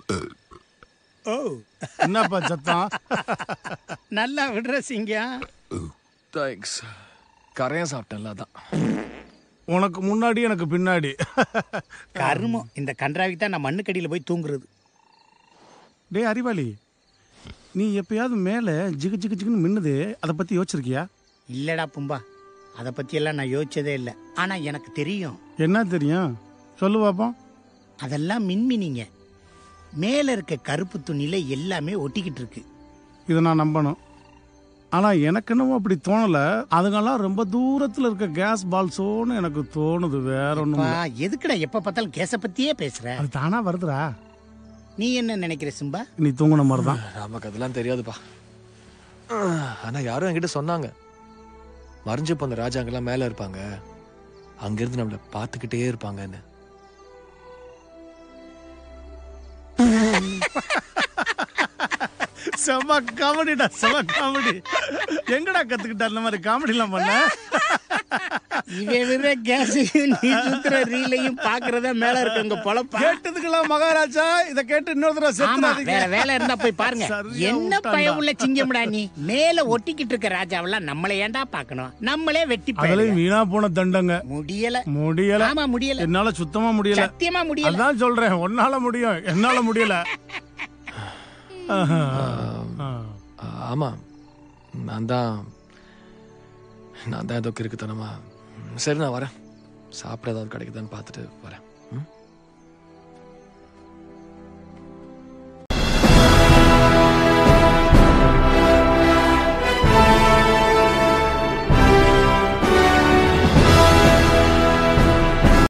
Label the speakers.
Speaker 1: ஓ
Speaker 2: என்னப்பா சத்தம்
Speaker 1: நல்லா விடுற சிங்கம்
Speaker 3: தேங்க்ஸ் கரையம் சாப்பிட்டேன்ல அதான்
Speaker 2: உனக்கு முன்னாடி எனக்கு பின்னாடி
Speaker 1: கருமம் இந்த கன்றாவிக்கு தான் நான் மண்ணுக்கடியில் போய் தூங்குறது
Speaker 2: டேய் அறிவாளி நீ எப்பயாவது மேலே ஜிகு ஜிகு ஜிகுன்னு மின்னுது அதை பற்றி யோசிச்சிருக்கியா
Speaker 1: இல்லடா பும்பா அதை பற்றியெல்லாம் நான் யோசிச்சதே இல்லை ஆனால் எனக்கு தெரியும்
Speaker 2: என்ன தெரியும் சொல்லு பாப்போம்
Speaker 1: அதெல்லாம் மின்மினிங்க மேலே இருக்க கருப்பு துணியில எல்லாமே ஒட்டிக்கிட்டு இருக்கு
Speaker 2: இதை நான் நம்பணும் ஆனால் எனக்கு என்னவோ அப்படி தோணலை அதுங்கெல்லாம் ரொம்ப தூரத்தில் இருக்க கேஸ் பால்ஸோன்னு எனக்கு தோணுது வேற ஒன்றும்
Speaker 1: பா, எதுக்குடா எப்ப பார்த்தாலும் கேஸை பத்தியே பேசுற
Speaker 2: அது தானா வருதுடா
Speaker 1: நீ என்ன நினைக்கிற சிம்பா
Speaker 2: நீ தூங்குன மாதிரி தான்
Speaker 3: நமக்கு அதெல்லாம் தெரியாதுப்பா ஆனா யாரும் என்கிட்ட சொன்னாங்க மறைஞ்சு போன ராஜாங்கெல்லாம் மேல இருப்பாங்க அங்கிருந்து நம்மள பாத்துக்கிட்டே இருப்பாங்கன்னு
Speaker 2: செம காமெடிடா செம காமெடி எங்கடா கத்துக்கிட்ட அந்த மாதிரி காமெடிலாம் பண்ண
Speaker 1: இவன் விடுற கேஸ் நீ சுத்துற ரீலையும் பாக்குறதா மேல இருக்கவங்க பொழப்பா
Speaker 2: கேட்டதுக்கெல்லாம் மகாராஜா இத கேட்டு இன்னொரு தடவை
Speaker 1: ஆமா
Speaker 2: செத்துறாதீங்க
Speaker 1: வேற வேலை இருந்தா போய் பாருங்க
Speaker 2: சரியா
Speaker 1: என்ன
Speaker 2: விட்டான்டா.
Speaker 1: பய உள்ள சிங்கம்டா நீ மேல ஒட்டிக்கிட்டு இருக்க ராஜாவெல்லாம் நம்மளை ஏன்டா பாக்கணும் நம்மளே வெட்டி போயிடலாம்.
Speaker 2: அதுலயும் வீணா போன தண்டங்க
Speaker 1: முடியல
Speaker 2: முடியல
Speaker 1: ஆமா முடியல
Speaker 2: என்னால சுத்தமா முடியல
Speaker 1: சத்தியமா முடியல
Speaker 2: அதான் சொல்றேன் உன்னால முடியும் என்னால முடியல ஆஹா. ஆ.
Speaker 3: ஆமா நான் தான் நான் தான் ஏதோ கிறுக்குத்தனமா சரி நான் வரேன் சாப்பிட ஏதாவது கிடைக்குதான்னு பார்த்துட்டு வரேன் ம்